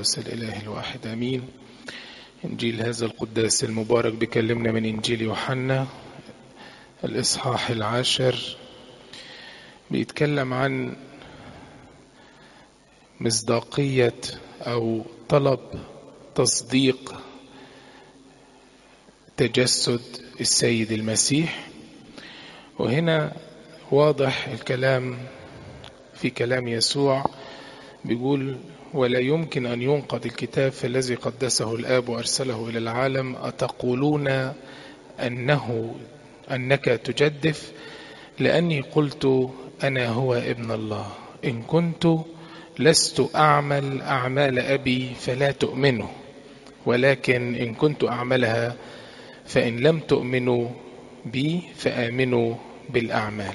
الثالوث الإله الواحد أمين إنجيل هذا القداس المبارك بيكلمنا من إنجيل يوحنا الإصحاح العاشر بيتكلم عن مصداقية أو طلب تصديق تجسد السيد المسيح وهنا واضح الكلام في كلام يسوع بيقول ولا يمكن أن ينقض الكتاب فالذي قدسه الآب وأرسله إلى العالم أتقولون أنه أنك تجدف لأني قلت أنا هو ابن الله إن كنت لست أعمل أعمال أبي فلا تؤمنوا ولكن إن كنت أعملها فإن لم تؤمنوا بي فآمنوا بالأعمال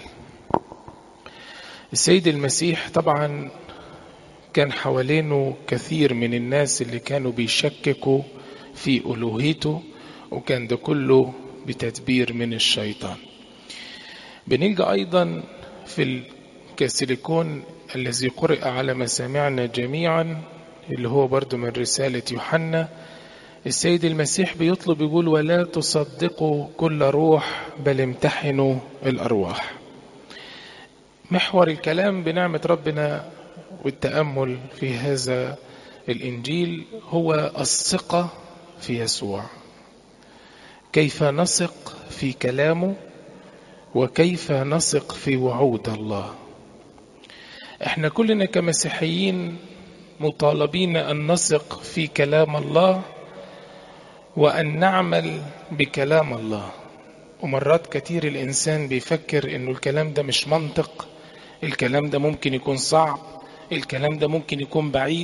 السيد المسيح طبعا كان حوالينه كثير من الناس اللي كانوا بيشككوا في ألوهيته وكان ده كله بتدبير من الشيطان بنلقى أيضا في الكاسيليكون الذي قرئ على مسامعنا جميعا اللي هو برضو من رسالة يوحنا السيد المسيح بيطلب يقول ولا تصدقوا كل روح بل امتحنوا الأرواح محور الكلام بنعمة ربنا والتأمل في هذا الإنجيل هو الثقة في يسوع كيف نثق في كلامه وكيف نثق في وعود الله احنا كلنا كمسيحيين مطالبين أن نثق في كلام الله وأن نعمل بكلام الله ومرات كتير الإنسان بيفكر إنه الكلام ده مش منطق الكلام ده ممكن يكون صعب الكلام ده ممكن يكون بعيد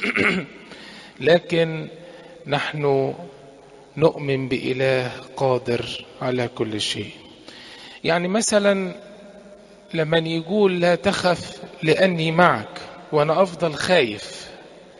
لكن نحن نؤمن بإله قادر على كل شيء يعني مثلا لمن يقول لا تخف لأني معك وأنا أفضل خايف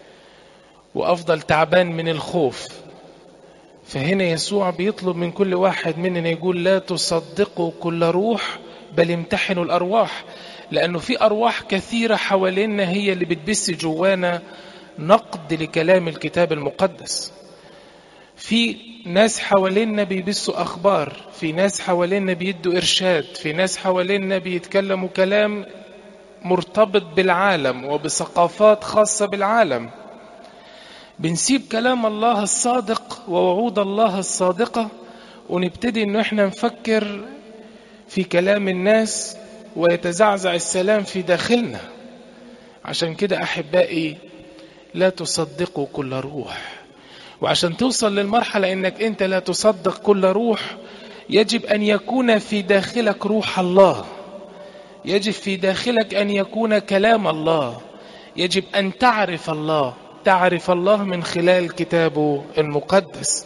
وأفضل تعبان من الخوف فهنا يسوع بيطلب من كل واحد مننا يقول لا تصدقوا كل روح بل امتحنوا الأرواح لأنه في أرواح كثيرة حوالينا هي اللي بتبث جوانا نقد لكلام الكتاب المقدس في ناس حوالينا بيبثوا أخبار في ناس حوالينا بيدوا إرشاد في ناس حوالينا بيتكلموا كلام مرتبط بالعالم وبثقافات خاصة بالعالم بنسيب كلام الله الصادق ووعود الله الصادقة ونبتدي انه احنا نفكر في كلام الناس ويتزعزع السلام في داخلنا عشان كده احبائي لا تصدقوا كل روح وعشان توصل للمرحلة انك انت لا تصدق كل روح يجب ان يكون في داخلك روح الله يجب في داخلك ان يكون كلام الله يجب ان تعرف الله تعرف الله من خلال كتابه المقدس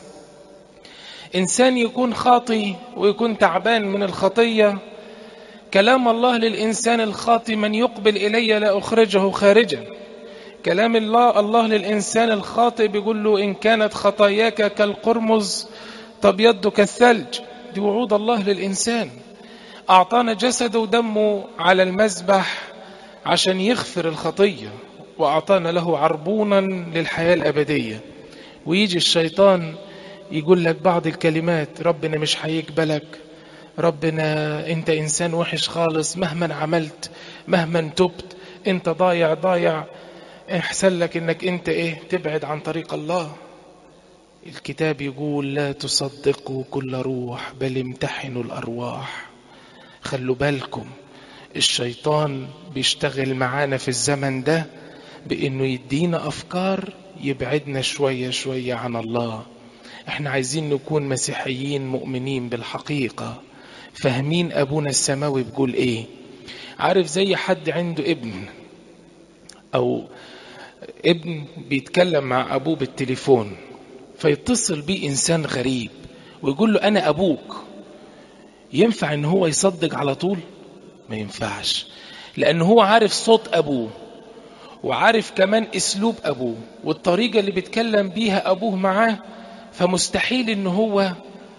إنسان يكون خاطي ويكون تعبان من الخطية كلام الله للإنسان الخاطي من يقبل إلي لا أخرجه خارجا كلام الله الله للإنسان الخاطئ بيقول له إن كانت خطاياك كالقرمز تبيض كالثلج دي وعود الله للإنسان أعطانا جسده ودمه على المذبح عشان يغفر الخطية وأعطانا له عربونا للحياة الأبدية ويجي الشيطان يقول لك بعض الكلمات ربنا مش هيقبلك ربنا انت انسان وحش خالص مهما عملت مهما تبت انت ضايع ضايع احسن لك انك انت ايه تبعد عن طريق الله الكتاب يقول لا تصدقوا كل روح بل امتحنوا الارواح خلوا بالكم الشيطان بيشتغل معانا في الزمن ده بانه يدينا افكار يبعدنا شويه شويه عن الله احنا عايزين نكون مسيحيين مؤمنين بالحقيقه فاهمين ابونا السماوي بيقول ايه عارف زي حد عنده ابن او ابن بيتكلم مع ابوه بالتليفون فيتصل بيه انسان غريب ويقول له انا ابوك ينفع ان هو يصدق على طول ما ينفعش لان هو عارف صوت ابوه وعارف كمان اسلوب ابوه والطريقه اللي بيتكلم بيها ابوه معاه فمستحيل ان هو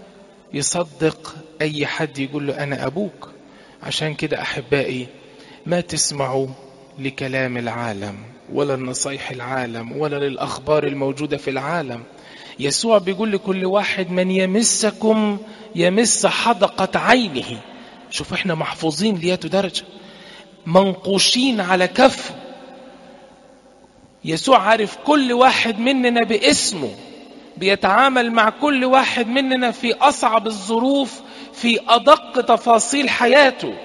يصدق اي حد يقول له انا ابوك عشان كده احبائي ما تسمعوا لكلام العالم ولا لنصايح العالم ولا للأخبار الموجودة في العالم يسوع بيقول لكل واحد من يمسكم يمس حدقة عينه شوف احنا محفوظين لياتو درجة منقوشين على كفه يسوع عارف كل واحد مننا باسمه بيتعامل مع كل واحد مننا في أصعب الظروف في أدق تفاصيل حياته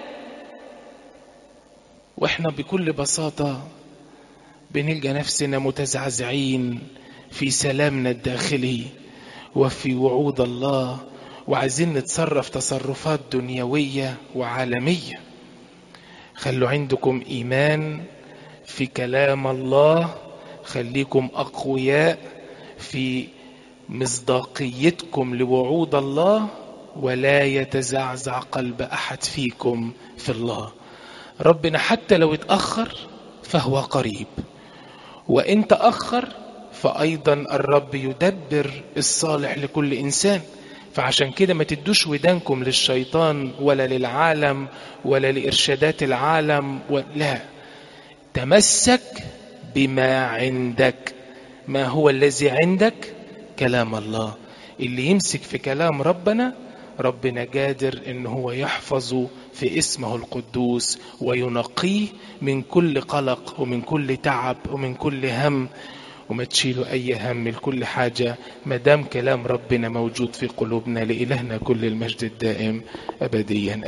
واحنا بكل بساطة بنلقى نفسنا متزعزعين في سلامنا الداخلي وفي وعود الله وعايزين نتصرف تصرفات دنيوية وعالمية خلوا عندكم إيمان في كلام الله خليكم أقوياء في مصداقيتكم لوعود الله ولا يتزعزع قلب أحد فيكم في الله ربنا حتى لو اتأخر فهو قريب وإن تأخر فأيضا الرب يدبر الصالح لكل إنسان فعشان كده ما تدوش ودانكم للشيطان ولا للعالم ولا لإرشادات العالم لا تمسك بما عندك ما هو الذي عندك كلام الله اللي يمسك في كلام ربنا ربنا قادر ان هو يحفظه في اسمه القدوس وينقيه من كل قلق ومن كل تعب ومن كل هم وما تشيلوا اي هم لكل حاجة ما دام كلام ربنا موجود في قلوبنا لإلهنا كل المجد الدائم ابديا